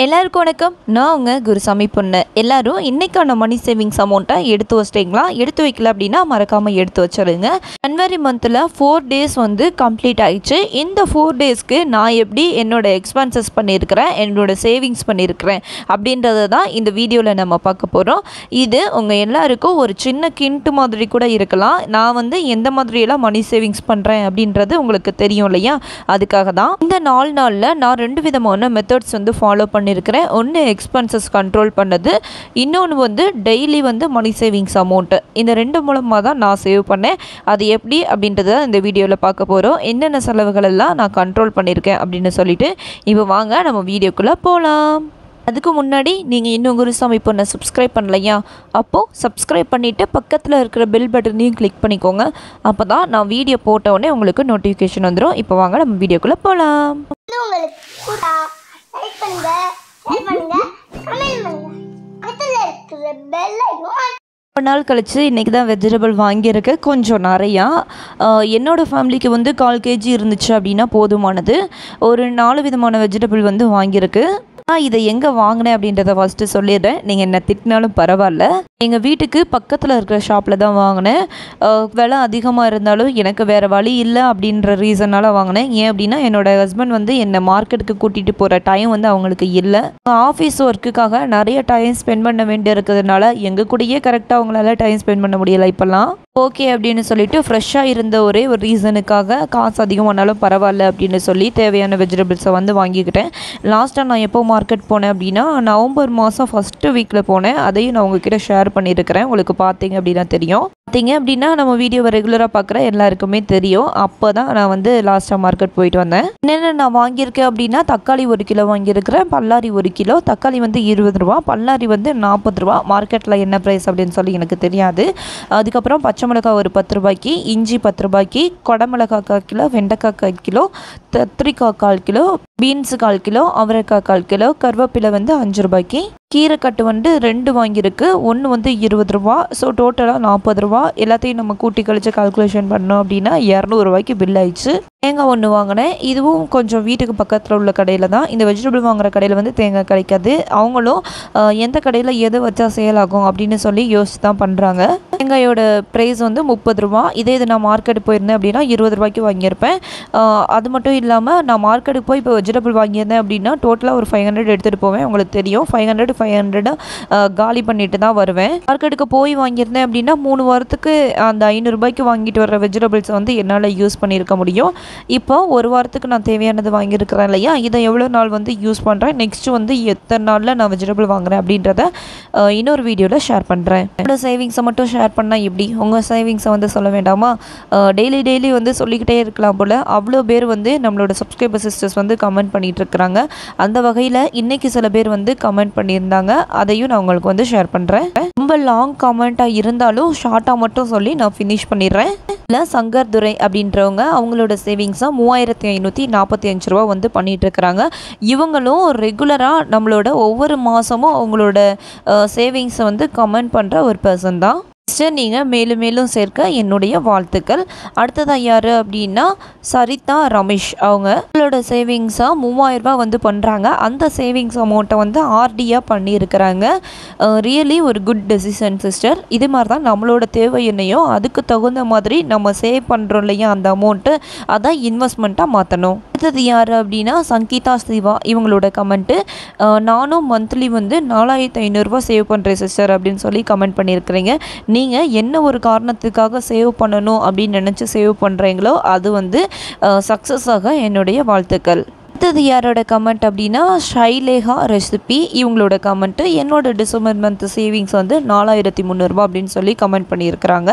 எல்லாருக்கும் வணக்கம் நான் உங்கள் குருசாமி பொண்ணு எல்லாரும் இன்னைக்கான மணி சேவிங்ஸ் அமௌண்ட்டை எடுத்து வச்சிட்டிங்களா எடுத்து வைக்கல அப்படின்னா மறக்காமல் எடுத்து வச்சிருங்க ஜனவரி மந்தில் ஃபோர் டேஸ் வந்து கம்ப்ளீட் ஆயிடுச்சு இந்த ஃபோர் டேஸ்க்கு நான் எப்படி என்னோட எக்ஸ்பென்சஸ் பண்ணியிருக்கிறேன் என்னோட சேவிங்ஸ் பண்ணியிருக்கிறேன் அப்படின்றத தான் இந்த வீடியோவில் நம்ம பார்க்க போகிறோம் இது உங்கள் எல்லாருக்கும் ஒரு சின்ன கிண்ட்டு மாதிரி கூட இருக்கலாம் நான் வந்து எந்த மாதிரியெல்லாம் மணி சேவிங்ஸ் பண்ணுறேன் அப்படின்றது உங்களுக்கு தெரியும் இல்லையா அதுக்காக தான் இந்த நாலு நாளில் நான் ரெண்டு விதமான மெத்தட்ஸ் வந்து ஃபாலோ பண்ணியிருக்கிறேன் ஒன்று எக்ஸ்பென்சஸ் கண்ட்ரோல் பண்ணது இன்னொன்று வந்து டெய்லி வந்து மணி சேவிங்ஸ் அமௌண்ட்டு இந்த ரெண்டு மூலமாக தான் நான் சேவ் பண்ணேன் அது எப்படி அப்படின்றத இந்த வீடியோவில் பார்க்க போகிறோம் என்னென்ன செலவுகள் எல்லாம் நான் கண்ட்ரோல் பண்ணியிருக்கேன் அப்படின்னு சொல்லிட்டு இப்போ வாங்க நம்ம வீடியோக்குள்ளே போகலாம் அதுக்கு முன்னாடி நீங்கள் இன்னும் குருசாமி பொண்ணை சப்ஸ்கிரைப் பண்ணலையா அப்போது சப்ஸ்கிரைப் பண்ணிவிட்டு பக்கத்தில் இருக்கிற பெல் பட்டனையும் கிளிக் பண்ணிக்கோங்க அப்போ தான் நான் வீடியோ போட்ட உடனே உங்களுக்கு நோட்டிஃபிகேஷன் வந்துடும் இப்போ வாங்க நம்ம வீடியோக்குள்ளே போகலாம் வந்து உங்களுக்கு கூட்டா லைக் பண்ணுங்க ஷேர் பண்ணுங்க கமெண்ட் பண்ணுங்க பக்கத்துல இருக்கிற பெல் ஐக்கான் ரொம்ப நாள் கழித்து இன்றைக்கி தான் வெஜிடபிள் வாங்கியிருக்கேன் கொஞ்சம் நிறையா ஆஹ் என்னோட ஃபேமிலிக்கு வந்து கால் கேஜி இருந்துச்சு அப்படின்னா போதுமானது ஒரு நாலு விதமான வெஜிடபிள் வந்து வாங்கியிருக்கு நான் இதை எங்கே வாங்கினேன் அப்படின்றத ஃபஸ்ட்டு சொல்லிடுறேன் நீங்கள் என்ன திட்டினாலும் பரவாயில்ல எங்கள் வீட்டுக்கு பக்கத்தில் இருக்கிற ஷாப்பில் தான் வாங்கினேன் ஆஹ் விலை அதிகமாக இருந்தாலும் எனக்கு வேறு வழி இல்லை அப்படின்ற ரீசனால் வாங்கினேன் ஏன் அப்படின்னா என்னோட ஹஸ்பண்ட் வந்து என்னை மார்க்கெட்டுக்கு கூட்டிகிட்டு போகிற டைம் வந்து அவங்களுக்கு இல்லை ஆஃபீஸ் ஒர்க்குக்காக நிறைய டைம் ஸ்பெண்ட் பண்ண வேண்டி இருக்கிறதுனால எங்கள் கூடயே கரெக்டாக அவங்களால டைம் ஸ்பெண்ட் பண்ண முடியல இப்போல்லாம் ஓகே அப்படின்னு சொல்லிட்டு ஃப்ரெஷ்ஷாக இருந்த ஒரே ஒரு ரீசனுக்காக காசு அதிகமானாலும் பரவாயில்ல அப்படின்னு சொல்லி தேவையான வெஜிடபிள்ஸை வந்து வாங்கிக்கிட்டேன் லாஸ்ட்டாக நான் எப்போ மார்க்கெட் போனேன் அப்படின்னா நவம்பர் மாதம் ஃபஸ்ட்டு வீக்கில் போனேன் அதையும் நான் உங்ககிட்ட ஷேர் பண்ணியிருக்கிறேன் உங்களுக்கு பார்த்தீங்க அப்படின்னா தெரியும் பார்த்தீங்க அப்படின்னா நம்ம வீடியோவை ரெகுலராக பார்க்குற எல்லாருக்குமே தெரியும் அப்போ தான் நான் வந்து லாஸ்ட்டாக மார்க்கெட் போயிட்டு வந்தேன் என்னென்ன நான் வாங்கியிருக்கேன் அப்படின்னா தக்காளி ஒரு கிலோ வாங்கியிருக்கிறேன் பல்லாரி ஒரு கிலோ தக்காளி வந்து இருபது ரூபா பல்லாரி வந்து நாற்பது ரூபா மார்க்கெட்டில் என்ன ப்ரைஸ் அப்படின்னு சொல்லி எனக்கு தெரியாது அதுக்கப்புறம் பச்சை மிளகாய் ஒரு பத்து ரூபாய்க்கு இஞ்சி பத்து ரூபாய்க்கு கொடமிளகாய் கால் கிலோ வெண்டைக்காய் கால் கிலோ கத்திரிக்காய் கால் கிலோ பீன்ஸு கால் கிலோ அவரைக்காய் கால் கிலோ கருவேப்பிலை வந்து அஞ்சு ரூபாய்க்கு கீரைக்கட்டு வந்து ரெண்டு வாங்கியிருக்கு ஒன்று வந்து இருபது ரூபா ஸோ டோட்டலாக நாற்பது ரூபா எல்லாத்தையும் நம்ம கூட்டி கழிச்சு கால்குலேஷன் பண்ணோம் அப்படின்னா இரநூறுவாய்க்கு பில் ஆயிடுச்சு தேங்காய் ஒன்று வாங்கினேன் இதுவும் கொஞ்சம் வீட்டுக்கு பக்கத்தில் உள்ள கடையில் தான் இந்த வெஜிடபிள் வாங்குற கடையில் வந்து தேங்காய் கிடைக்காது அவங்களும் அஹ், எந்த கடையில் எது வச்சா சேல் ஆகும் அப்படின்னு சொல்லி யோசிச்சு தான் பண்ணுறாங்க தேங்காயோட ப்ரைஸ் வந்து முப்பது ரூபா இதே இது நான் மார்க்கெட் போயிருந்தேன் அப்படின்னா இருபது ரூபாய்க்கு வாங்கியிருப்பேன் அஹ், அது மட்டும் இல்லாமல் நான் மார்க்கெட்டுக்கு போய் இப்போ வெஜிடபிள் வாங்கியிருந்தேன் அப்படின்னா டோட்டலாக ஒரு ஃபைவ் ஹண்ட்ரட் எடுத்துகிட்டு போவேன் உங்களுக்கு தெரியும் ஃபைவ் ஹண்ட்ரட் ஃபைவ் ஹண்ட்ரட் காலி பண்ணிட்டு தான் வருவேன் மார்க்கெட்டுக்கு போய் வாங்கியிருந்தேன் அப்படின்னா மூணு வாரத்துக்கு அந்த ஐநூறுரூபாய்க்கு வாங்கிட்டு வர வெஜிடபிள்ஸை வந்து என்னால் யூஸ் பண்ணியிருக்க முடியும் இப்போ ஒரு வாரத்துக்கு நான் தேவையானது வாங்கியிருக்கிறேன் இல்லையா இதை எவ்வளோ நாள் வந்து யூஸ் பண்ணுறேன் நெக்ஸ்ட்டு வந்து எத்தனை நாளில் நான் வெஜிடபிள் வாங்குறேன் அப்படின்றத அஹ், இன்னொரு வீடியோவில் ஷேர் பண்ணுறேன் என்னோட சேவிங்ஸை மட்டும் ஷேர் பண்ணால் எப்படி உங்கள் சேவிங்ஸை வந்து சொல்ல வேண்டாமா டெய்லி டெய்லி வந்து சொல்லிக்கிட்டே இருக்கலாம் போல் அவ்வளோ பேர் வந்து நம்மளோட சப்ஸ்கிரைபர் சிஸ்டர்ஸ் வந்து கமெண்ட் பண்ணிட்டு இருக்கிறாங்க அந்த வகையில் இன்னைக்கு சில பேர் வந்து கமெண்ட் பண்ணியிருந்தாங்க அதையும் நான் உங்களுக்கு வந்து ஷேர் பண்ணுறேன் ரொம்ப லாங் கமெண்ட்டாக இருந்தாலும் ஷார்ட்டாக மட்டும் சொல்லி நான் ஃபினிஷ் பண்ணிடுறேன் இல்லை சங்கர் துரை அப்படின்றவங்க அவங்களோட சேவிங்ஸாக மூவாயிரத்தி ஐநூற்றி நாற்பத்தி அஞ்சு ரூபா வந்து பண்ணிட்டு இருக்கிறாங்க இவங்களும் ரெகுலராக நம்மளோட ஒவ்வொரு மாதமும் அவங்களோட சேவிங்ஸை வந்து கமெண்ட் பண்ணுற ஒரு பர்சன் தான் சிஸ்டர் நீங்கள் மேலும் மேலும் சேர்க்க என்னுடைய வாழ்த்துக்கள் அடுத்ததாக யார் அப்படின்னா சரிதா ரமேஷ் அவங்க அவங்களோட சேவிங்ஸாக மூவாயிரம் ரூபாய் வந்து பண்ணுறாங்க அந்த சேவிங்ஸ் அமௌண்ட்டை வந்து ஆர்டியாக பண்ணியிருக்கிறாங்க ரியலி ஒரு குட் டெசிஷன் சிஸ்டர் இது மாதிரி தான் நம்மளோட தேவை என்னையோ அதுக்கு தகுந்த மாதிரி நம்ம சேவ் பண்ணுறோம் இல்லையா அந்த அமௌண்ட்டு அதான் இன்வெஸ்ட்மெண்ட்டாக மாற்றணும் அடுத்தது யார் அப்படின்னா சங்கீதா சிவா இவங்களோட கமெண்ட்டு நானும் மந்த்லி வந்து நாலாயிரத்து ஐநூறுரூவா சேவ் பண்ணுறேன் சிஸ்டர் அப்படின்னு சொல்லி கமெண்ட் பண்ணியிருக்கிறீங்க நீங்கள் என்ன ஒரு காரணத்துக்காக சேவ் பண்ணணும் அப்படின்னு நினச்சி சேவ் பண்ணுறீங்களோ அது வந்து சக்ஸஸ் ஆக என்னுடைய வாழ்த்துக்கள் அடுத்தது யாரோட கமெண்ட் அப்படின்னா ஷைலேகா ரெசிபி இவங்களோட கமெண்ட்டு என்னோட டிசம்பர் மந்த் சேவிங்ஸ் வந்து நாலாயிரத்தி முந்நூறுரூபா அப்படின்னு சொல்லி கமெண்ட் பண்ணியிருக்கிறாங்க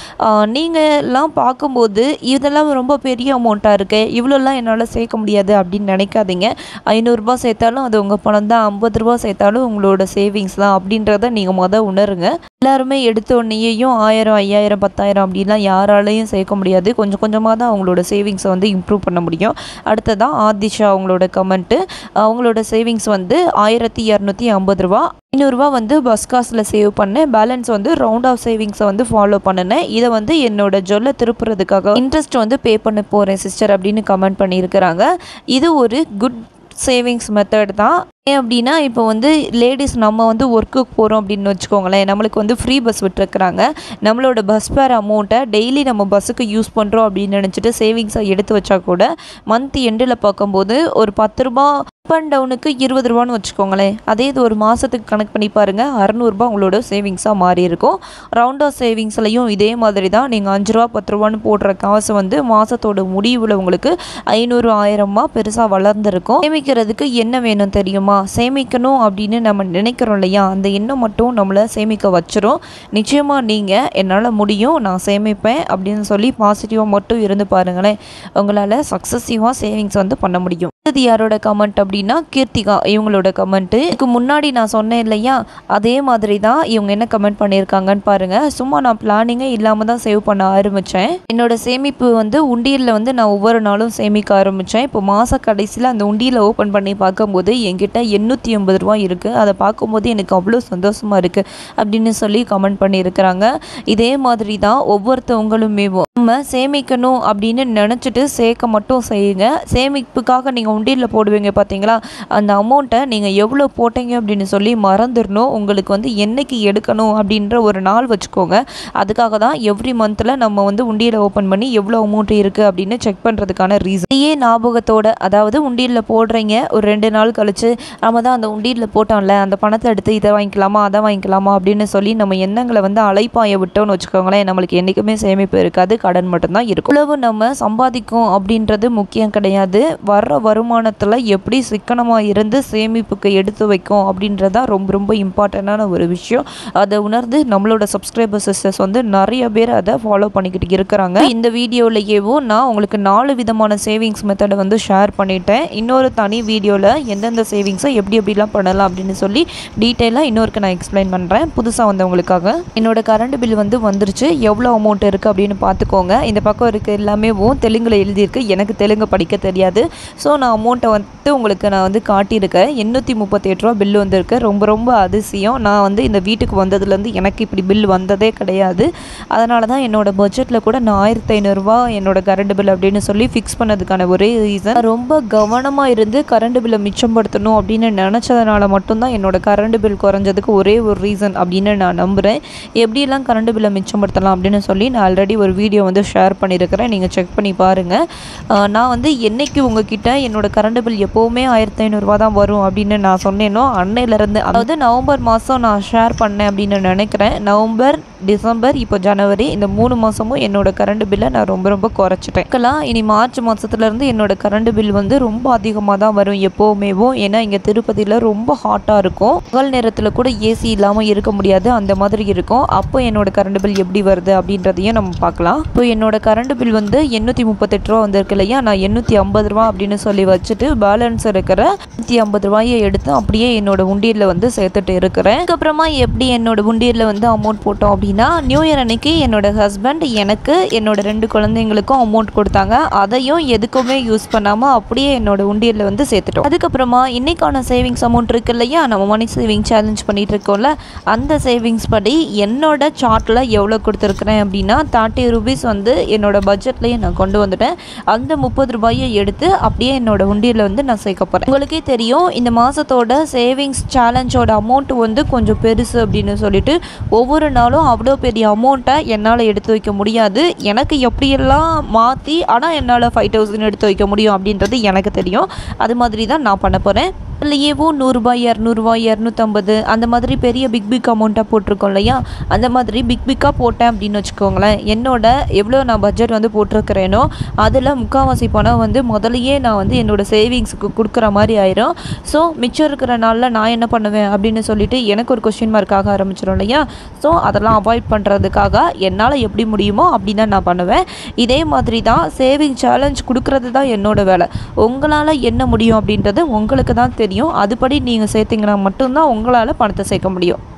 நீங்கள் எல்லாம் பார்க்கும்போது இதெல்லாம் ரொம்ப பெரிய அமௌண்ட்டாக இருக்கு இவ்வளோலாம் என்னால் சேர்க்க முடியாது அப்படின்னு நினைக்காதீங்க ஐநூறுரூபா சேர்த்தாலும் அது உங்கள் பணம் தான் ஐம்பது ரூபா சேர்த்தாலும் உங்களோட சேவிங்ஸ் தான் அப்படின்றத நீங்கள் மொதல் உணருங்க எல்லாருமே எடுத்த உடனேயும் ஆயிரம் ஐயாயிரம் பத்தாயிரம் அப்படிலாம் யாராலையும் சேர்க்க முடியாது கொஞ்சம் கொஞ்சமாக தான் அவங்களோட சேவிங்ஸை வந்து இம்ப்ரூவ் பண்ண முடியும் அடுத்ததான் ஆதிஷா அவங்களோட கமெண்ட்டு அவங்களோட சேவிங்ஸ் வந்து ஆயிரத்தி இரநூத்தி ஐம்பது ரூபா ஐநூறுரூவா வந்து பஸ் காசில் சேவ் பண்ணேன் பேலன்ஸ் வந்து ரவுண்ட் ஆஃப் சேவிங்ஸை வந்து ஃபாலோ பண்ணினேன் இதை வந்து என்னோட ஜொல்லை திருப்புறதுக்காக இன்ட்ரெஸ்ட் வந்து பே பண்ண போகிறேன் சிஸ்டர் அப்படின்னு கமெண்ட் பண்ணியிருக்கிறாங்க இது ஒரு குட் சேவிங்ஸ் மெத்தட் தான் ஏன் அப்படின்னா இப்போ வந்து லேடிஸ் நம்ம வந்து ஒர்க்குக்கு போகிறோம் அப்படின்னு வச்சுக்கோங்களேன் நம்மளுக்கு வந்து ஃப்ரீ பஸ் விட்டுருக்குறாங்க நம்மளோட பஸ் ஃபேர் அமௌண்ட்டை டெய்லி நம்ம பஸ்ஸுக்கு யூஸ் பண்ணுறோம் அப்படின்னு நினச்சிட்டு சேவிங்ஸை எடுத்து வச்சா கூட மந்த் எண்டில் பார்க்கும்போது ஒரு பத்து ரூபா அப் அண்ட் டவுனுக்கு இருபது ரூபான்னு வச்சுக்கோங்களேன் அதே இது ஒரு மாதத்துக்கு கணக்கு பண்ணி பாருங்கள் அறநூறுபா உங்களோட சேவிங்ஸாக மாறி இருக்கும் ரவுண்ட் ஆஃப் சேவிங்ஸ்லையும் இதே மாதிரி தான் நீங்கள் அஞ்சு ரூபா பத்து ரூபான்னு போடுற காசு வந்து மாதத்தோட முடிவில் உங்களுக்கு ஐநூறு ஆயிரமா பெருசாக வளர்ந்துருக்கும் சேமிக்கிறதுக்கு என்ன வேணும் தெரியுமா சேமிக்கணும் அப்படின்னு நம்ம நினைக்கிறோம் இல்லையா அந்த எண்ணம் மட்டும் நம்மளை சேமிக்க வச்சிரும் நிச்சயமாக நீங்கள் என்னால் முடியும் நான் சேமிப்பேன் அப்படின்னு சொல்லி பாசிட்டிவாக மட்டும் இருந்து பாருங்களேன் உங்களால் சக்ஸஸிவாக சேவிங்ஸ் வந்து பண்ண முடியும் இது யாரோட கமெண்ட் அப்படின்னா கீர்த்திகா இவங்களோட கமெண்ட்டு இதுக்கு முன்னாடி நான் சொன்னேன் இல்லையா அதே மாதிரி தான் இவங்க என்ன கமெண்ட் பண்ணியிருக்காங்கன்னு பாருங்க சும்மா நான் பிளானிங்கே இல்லாமல் தான் சேவ் பண்ண ஆரம்பித்தேன் என்னோட சேமிப்பு வந்து உண்டியலில் வந்து நான் ஒவ்வொரு நாளும் சேமிக்க ஆரம்பித்தேன் இப்போ மாத கடைசியில் அந்த உண்டியலை ஓப்பன் பண்ணி பார்க்கும்போது என்கிட்ட எண்ணூற்றி எண்பது ரூபா இருக்குது அதை பார்க்கும்போது எனக்கு அவ்வளோ சந்தோஷமாக இருக்குது அப்படின்னு சொல்லி கமெண்ட் பண்ணியிருக்கிறாங்க இதே மாதிரி தான் ஒவ்வொருத்தவங்களுமே நம்ம சேமிக்கணும் அப்படின்னு நினச்சிட்டு சேர்க்க மட்டும் செய்யுங்க சேமிப்புக்காக நீங்கள் உண்டியலில் போடுவீங்க பார்த்தீங்களா அந்த அமௌண்ட்டை நீங்கள் எவ்வளோ போட்டீங்க அப்படின்னு சொல்லி மறந்துடணும் உங்களுக்கு வந்து என்னைக்கு எடுக்கணும் அப்படின்ற ஒரு நாள் வச்சுக்கோங்க அதுக்காக தான் எவ்ரி மந்தில் நம்ம வந்து உண்டியலை ஓப்பன் பண்ணி எவ்வளோ அமௌண்ட் இருக்குது அப்படின்னு செக் பண்ணுறதுக்கான ரீசன் இதையே ஞாபகத்தோட அதாவது உண்டியலில் போடுறீங்க ஒரு ரெண்டு நாள் கழிச்சு நம்ம தான் அந்த உண்டியலில் போட்டோம்ல அந்த பணத்தை எடுத்து இதை வாங்கிக்கலாமா அதை வாங்கிக்கலாமா அப்படின்னு சொல்லி நம்ம எண்ணங்களை வந்து அலைப்பாய விட்டோம்னு வச்சுக்கோங்களேன் நம்மளுக்கு என்றைக்குமே சேமிப்பு இருக்காது கடன் மட்டும்தான் இருக்கும் உழவு நம்ம சம்பாதிக்கும் அப்படின்றது முக்கியம் கிடையாது வர்ற வருமானத்தில் எப்படி சிக்கனமாக இருந்து சேமிப்புக்கு எடுத்து வைக்கும் அப்படின்றது தான் ரொம்ப ரொம்ப இம்பார்ட்டண்ட்டான ஒரு விஷயம் அதை உணர்ந்து நம்மளோட சப்ஸ்கிரைபர் சிஸ்டர்ஸ் வந்து நிறைய பேர் அதை ஃபாலோ பண்ணிக்கிட்டு இருக்கிறாங்க இந்த வீடியோலையேவோ நான் உங்களுக்கு நாலு விதமான சேவிங்ஸ் மெத்தடை வந்து ஷேர் பண்ணிட்டேன் இன்னொரு தனி வீடியோவில் எந்தெந்த சேவிங்ஸை எப்படி எப்படிலாம் பண்ணலாம் அப்படின்னு சொல்லி டீட்டெயிலாக இன்னொருக்கு நான் எக்ஸ்பிளைன் பண்ணுறேன் புதுசாக வந்தவங்களுக்காக என்னோட கரண்ட் பில் வந்து வந்துருச்சு எவ்வளோ அமௌண்ட் இருக்குது அப்படின்னு பார்த்துக்கோங்க இந்த பக்கம் இருக்க எல்லாமே தெலுங்கில் எழுதியிருக்கு எனக்கு தெலுங்கு படிக்க தெரியாது ஸோ நான் அமௌண்ட்டை வந்து உங்களுக்கு நான் வந்து காட்டியிருக்கேன் எண்ணூற்றி முப்பத்தெட்டு ரூபா பில் வந்திருக்கு ரொம்ப ரொம்ப அதிசயம் நான் வந்து இந்த வீட்டுக்கு வந்ததுலேருந்து எனக்கு இப்படி பில் வந்ததே கிடையாது அதனால தான் என்னோட பட்ஜெட்டில் கூட நான் ஆயிரத்தி ஐநூறுரூவா என்னோட கரண்ட் பில் அப்படின்னு சொல்லி ஃபிக்ஸ் பண்ணதுக்கான ஒரே ரீசன் ரொம்ப கவனமாக இருந்து கரண்ட் பில்லை மிச்சப்படுத்தணும் அப்படின்னு நினச்சதுனால மட்டும்தான் என்னோட கரண்ட் பில் குறைஞ்சதுக்கு ஒரே ஒரு ரீசன் அப்படின்னு நான் நம்புகிறேன் எப்படியெல்லாம் கரண்ட் பில்லை மிச்சப்படுத்தலாம் அப்படின்னு சொல்லி நான் ஆல்ரெடி ஒரு வீடியோ வந்து ஷேர் பண்ணியிருக்கிறேன் நீங்கள் செக் பண்ணி பாருங்கள் ஆஹ் நான் வந்து என்னைக்கு உங்ககிட்ட என்னோட கரண்ட் பில் எப்போவுமே ஆயிரத்தி ஐநூறுரூவா தான் வரும் அப்படின்னு நான் சொன்னேனோ அன்னையிலேருந்து அதாவது நவம்பர் மாதம் நான் ஷேர் பண்ணேன் அப்படின்னு நினைக்கிறேன் நவம்பர் டிசம்பர் இப்போ ஜனவரி இந்த மூணு மாதமும் என்னோட கரண்ட் பில்லை நான் ரொம்ப ரொம்ப குறைச்சிட்டேன் இப்போலாம் இனி மார்ச் மாதத்துலேருந்து என்னோட கரண்ட் பில் வந்து ரொம்ப அதிகமாக தான் வரும் எப்போவுமேவும் ஏன்னா இங்கே திருப்பதியில் ரொம்ப ஹாட்டாக இருக்கும் பகல் நேரத்தில் கூட ஏசி இல்லாமல் இருக்க முடியாது அந்த மாதிரி இருக்கும் அப்போ என்னோட கரண்ட் பில் எப்படி வருது அப்படின்றதையும் நம்ம பார்க்கலாம் இப்போ என்னோட கரண்ட் பில் வந்து எண்ணூற்றி முப்பத்தெட்டு ரூபா வந்திருக்கு இல்லையா நான் எண்ணூற்றி ஐம்பது ரூபா அப்படின்னு சொல்லி வச்சுட்டு பேலன்ஸ் இருக்கிற நூற்றி ஐம்பது ரூபாயை எடுத்து அப்படியே என்னோட உண்டியலில் வந்து சேர்த்துட்டு இருக்கிறேன் அதுக்கப்புறமா எப்படி என்னோட உண்டியலில் வந்து அமௌண்ட் போட்டோம் அப்படின்னா நியூ இயர் அன்னைக்கு என்னோட ஹஸ்பண்ட் எனக்கு என்னோட ரெண்டு குழந்தைங்களுக்கும் அமௌண்ட் கொடுத்தாங்க அதையும் எதுக்குமே யூஸ் பண்ணாமல் அப்படியே என்னோட உண்டியலில் வந்து சேர்த்துட்டோம் அதுக்கப்புறமா இன்னைக்கான சேவிங்ஸ் அமௌண்ட் இருக்கு இல்லையா நம்ம மணி சேவிங் சேலஞ்ச் பண்ணிட்டு இருக்கோம்ல அந்த சேவிங்ஸ் படி என்னோட சார்ட்டில் எவ்வளோ கொடுத்துருக்குறேன் அப்படின்னா தேர்ட்டி ருபீஸ் வந்து என்னோட பட்ஜெட்லேயே நான் கொண்டு வந்துட்டேன் அந்த முப்பது ரூபாயை எடுத்து அப்படியே என்னோட உண்டியலில் வந்து நான் சேர்க்க போகிறேன் உங்களுக்கே தெரியும் இந்த மாதத்தோட சேவிங்ஸ் சேலஞ்சோட அமௌண்ட் வந்து கொஞ்சம் பெருசு அப்படின்னு சொல்லிட்டு ஒவ்வொரு நாளும் அவ்வளோ பெரிய அமௌண்ட்டை என்னால் எடுத்து வைக்க முடியாது எனக்கு எப்படியெல்லாம் மாற்றி ஆனால் என்னால் ஃபைவ் தௌசண்ட் எடுத்து வைக்க முடியும் அப்படின்றது எனக்கு தெரியும் அது மாதிரி தான் நான் பண்ண போகிறேன் அதுலேயேவோ நூறுரூபா இரநூறுபா இரநூத்தம்பது அந்த மாதிரி பெரிய பிக் பிக் அமௌண்ட்டாக போட்டிருக்கோம் இல்லையா அந்த மாதிரி பிக் பிக்காக போட்டேன் அப்படின்னு வச்சுக்கோங்களேன் என்னோட எவ்வளோ நான் பட்ஜெட் வந்து போட்டிருக்கிறேனோ அதில் முக்கால்வாசி பணம் வந்து முதலையே நான் வந்து என்னோட சேவிங்ஸுக்கு கொடுக்குற மாதிரி ஆயிரும் ஸோ மிச்சம் இருக்கிற நாளில் நான் என்ன பண்ணுவேன் அப்படின்னு சொல்லிட்டு எனக்கு ஒரு கொஸ்டின் மார்க் ஆக ஆரம்பிச்சிடும் இல்லையா ஸோ அதெல்லாம் அவாய்ட் பண்ணுறதுக்காக என்னால் எப்படி முடியுமோ அப்படி தான் நான் பண்ணுவேன் இதே மாதிரி தான் சேவிங் சேலஞ்ச் கொடுக்கறது தான் என்னோட வேலை உங்களால் என்ன முடியும் அப்படின்றது உங்களுக்கு தான் தெரியும் அதுபடி நீங்கள் சேர்த்தீங்கன்னா மட்டும்தான் உங்களால் பணத்தை சேர்க்க முடியும்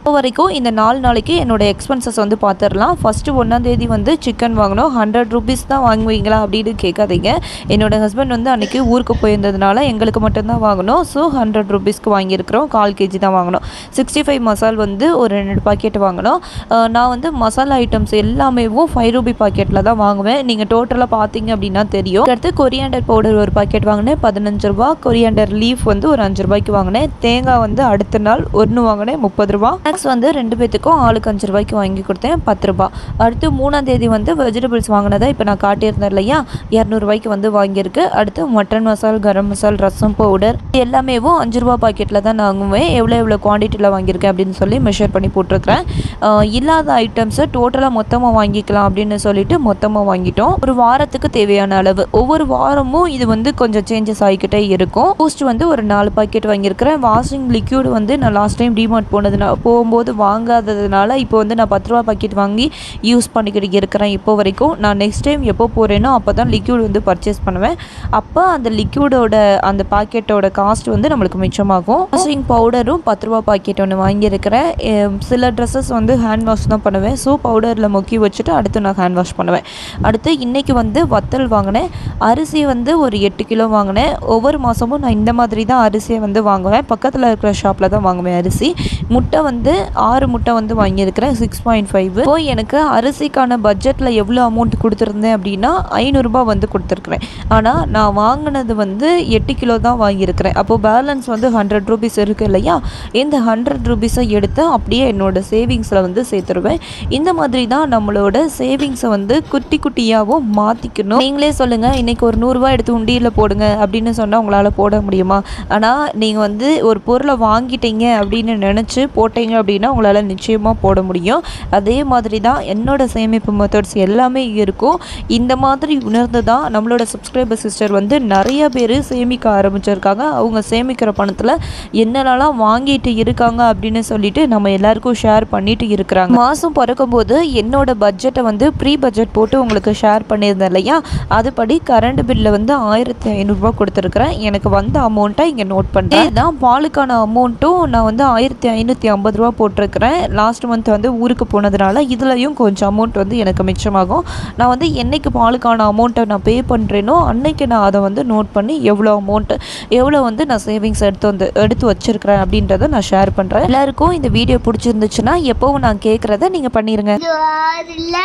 இப்போ வரைக்கும் இந்த நாலு நாளைக்கு என்னோட எக்ஸ்பென்சஸ் வந்து பார்த்துடலாம் ஃபஸ்ட்டு ஒன்றாந்தேதி வந்து சிக்கன் வாங்கினோம் ஹண்ட்ரட் ருபீஸ் தான் வாங்குவீங்களா அப்படின்னு கேட்காதீங்க என்னோட ஹஸ்பண்ட் வந்து அன்றைக்கி ஊருக்கு போயிருந்ததுனால எங்களுக்கு மட்டும்தான் வாங்கினோம் ஸோ ஹண்ட்ரட் ருபீஸ்க்கு வாங்கியிருக்கிறோம் கால் கேஜி தான் வாங்கினோம் சிக்ஸ்டி ஃபைவ் மசால் வந்து ஒரு ரெண்டு பாக்கெட் வாங்கினோம் அஹ் நான் வந்து மசாலா ஐட்டம்ஸ் எல்லாமே ஃபைவ் ரூபி பாக்கெட்டில் தான் வாங்குவேன் நீங்கள் டோட்டலாக பார்த்தீங்க அப்படின்னா தெரியும் அடுத்து கொரியாண்டர் பவுடர் ஒரு பாக்கெட் வாங்கினேன் பதினஞ்சு ரூபா கொரியாண்டர் லீஃப் வந்து ஒரு அஞ்சு ரூபாய்க்கு வாங்கினேன் தேங்காய் வந்து அடுத்த நாள் ஒன்று வாங்கினேன் முப்பது ரூபா ஸ்நாக்ஸ் வந்து ரெண்டு பேத்துக்கும் ஆளுக்கு அஞ்சு ரூபாய்க்கு வாங்கி கொடுத்தேன் பத்து ரூபா அடுத்து மூணாம் தேதி வந்து வெஜிடபிள்ஸ் வாங்கினதை இப்போ நான் காட்டியிருந்தேன் இல்லையா இரநூறுபாய்க்கு வந்து வாங்கியிருக்கு அடுத்து மட்டன் மசால் கரம் மசால் ரசம் பவுடர் இது எல்லாமே அஞ்சு ரூபா பாக்கெட்டில் தான் நான் வாங்குவேன் எவ்வளோ எவ்வளோ குவான்டிட்டியில் வாங்கியிருக்கேன் அப்படின்னு சொல்லி மெஷர் பண்ணி போட்டிருக்கிறேன் ஆஹ் இல்லாத ஐட்டம்ஸை டோட்டலாக மொத்தமாக வாங்கிக்கலாம் அப்படின்னு சொல்லிட்டு மொத்தமாக வாங்கிட்டோம் ஒரு வாரத்துக்கு தேவையான அளவு ஒவ்வொரு வாரமும் இது வந்து கொஞ்சம் சேஞ்சஸ் ஆகிக்கிட்டே இருக்கும் பூஸ்ட் வந்து ஒரு நாலு பாக்கெட் வாங்கியிருக்கிறேன் வாஷிங் லிக்யூட் வந்து நான் லாஸ்ட் டைம் டிமார்ட் போனதுனா போகும்போது வாங்காததுனால இப்போ வந்து நான் பத்து ரூபா பாக்கெட் வாங்கி யூஸ் பண்ணிக்கிட்டு இருக்கிறேன் இப்போ வரைக்கும் நான் நெக்ஸ்ட் டைம் எப்போ போகிறேனோ அப்போ தான் லிக்யூட் வந்து பர்ச்சேஸ் பண்ணுவேன் அப்போ அந்த லிக்யூடோட அந்த பாக்கெட்டோட காஸ்ட் வந்து நம்மளுக்கு மிச்சமாகும் வாஷிங் பவுடரும் பத்து ரூபா பாக்கெட் ஒன்று வாங்கியிருக்கிறேன் எம், சில ட்ரெஸ்ஸஸ் வந்து ஹேண்ட் வாஷ் தான் பண்ணுவேன் ஸோ பவுடரில் முக்கி வச்சுட்டு அடுத்து நான் ஹேண்ட் வாஷ் பண்ணுவேன் அடுத்து இன்றைக்கி வந்து வத்தல் வாங்கினேன் அரிசி வந்து ஒரு எட்டு கிலோ வாங்கினேன் ஒவ்வொரு மாதமும் நான் இந்த மாதிரி தான் அரிசியை வந்து வாங்குவேன் பக்கத்தில் இருக்கிற ஷாப்பில் தான் வாங்குவேன் அரிசி முட்டை வந்து ஆறு முட்டை வந்து வாங்கியிருக்கிறேன் சிக்ஸ் பாயிண்ட் ஃபைவ் இப்போ எனக்கு அரிசிக்கான பட்ஜெட்டில் எவ்வளோ அமௌண்ட் கொடுத்துருந்தேன் அப்படின்னா ஐநூறுரூபா வந்து கொடுத்துருக்குறேன் ஆனால் நான் வாங்கினது வந்து எட்டு கிலோ தான் வாங்கியிருக்கிறேன் அப்போது பேலன்ஸ் வந்து ஹண்ட்ரட் ருபீஸ் இருக்குது இல்லையா இந்த ஹண்ட்ரட் ருபீஸை எடுத்து அப்படியே என்னோட சேவிங்ஸில் வந்து சேர்த்துருவேன் இந்த மாதிரி தான் நம்மளோட சேவிங்ஸை வந்து குட்டி குட்டியாகவும் மாற்றிக்கணும் நீங்களே சொல்லுங்கள் இன்றைக்கி ஒரு நூறுரூவா எடுத்து உண்டியில் போடுங்க அப்படின்னு சொன்னால் உங்களால் போட முடியுமா ஆனால் நீங்கள் வந்து ஒரு பொருளை வாங்கிட்டீங்க அப்படின்னு நினச்சி போட்டீங்க அப்படின்னா உங்களால் நிச்சயமாக போட முடியும் அதே மாதிரி தான் என்னோட சேமிப்பு மெத்தட்ஸ் எல்லாமே இருக்கும் இந்த மாதிரி உணர்ந்து தான் நம்மளோட சப்ஸ்கிரைபர் சிஸ்டர் வந்து நிறைய பேர் சேமிக்க ஆரம்பிச்சிருக்காங்க அவங்க சேமிக்கிற பணத்தில் என்னென்னலாம் வாங்கிட்டு இருக்காங்க அப்படின்னு சொல்லிட்டு நம்ம எல்லாருக்கும் ஷேர் பண்ணிட்டு இருக்கிறாங்க மாதம் பிறக்கும்போது என்னோட பட்ஜெட்டை வந்து ப்ரீ பட்ஜெட் போட்டு உங்களுக்கு ஷேர் பண்ணியிருந்தேன் இல்லையா அதுபடி கரண்ட் பில்லில் வந்து ஆயிரத்தி ஐநூறுரூவா கொடுத்துருக்குறேன் எனக்கு வந்த அமௌண்ட்டை இங்கே நோட் பண்ணுறேன் இதுதான் பாலுக்கான அமௌண்ட்டும் நான் வந்து ஆயிரத்தி ஐநூற்றி ஐம்பது ரூபா போட்டிருக்கிறேன் லாஸ்ட் மந்த் வந்து ஊருக்கு போனதுனால இதுலேயும் கொஞ்சம் அமௌண்ட் வந்து எனக்கு மிச்சமாகும் நான் வந்து என்னைக்கு பாலுக்கான அமௌண்ட்டை நான் பே பண்ணுறேனோ அன்னைக்கு நான் அதை வந்து நோட் பண்ணி எவ்வளோ அமௌண்ட்டு எவ்வளோ வந்து நான் சேவிங்ஸ் எடுத்து வந்து எடுத்து வச்சிருக்கிறேன் அப்படின்றத நான் ஷேர் பண்ணுறேன் எல்லாருக்கும் இந்த வீடியோ பிடிச்சிருந்துச்சுன்னா எப்போவும் நான் கேட்குறத நீங்கள் பண்ணிடுங்க இது அதுல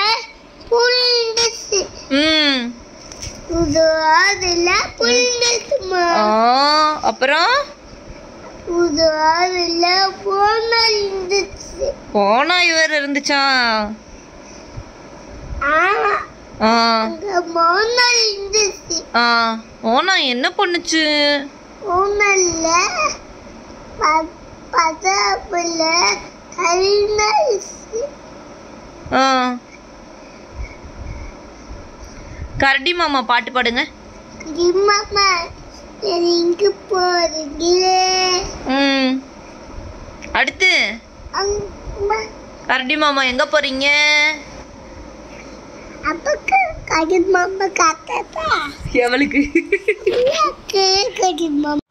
புல்லுச்சு ம் இது அதுல புல்லுச்சுமா அப்புறம் இது அதுல போனல் இருந்துச்சு போனா இவர் இருந்துச்சா ஆமா ஆ அங்க மோனல் இருந்துச்சு ஆ ஓனா என்ன பண்ணுச்சு மோனல்ல பதாப்புல கல்நரிசி ஆ கரடி மாமா பாட்டு பாடுங்க மாமா எங்க போறீங்களே ம் அடுத்து அம்மா கரடி மாமா எங்க போறீங்க அப்பக்கு கடி மாமா காத்தா எவளுக்கு கடி மாமா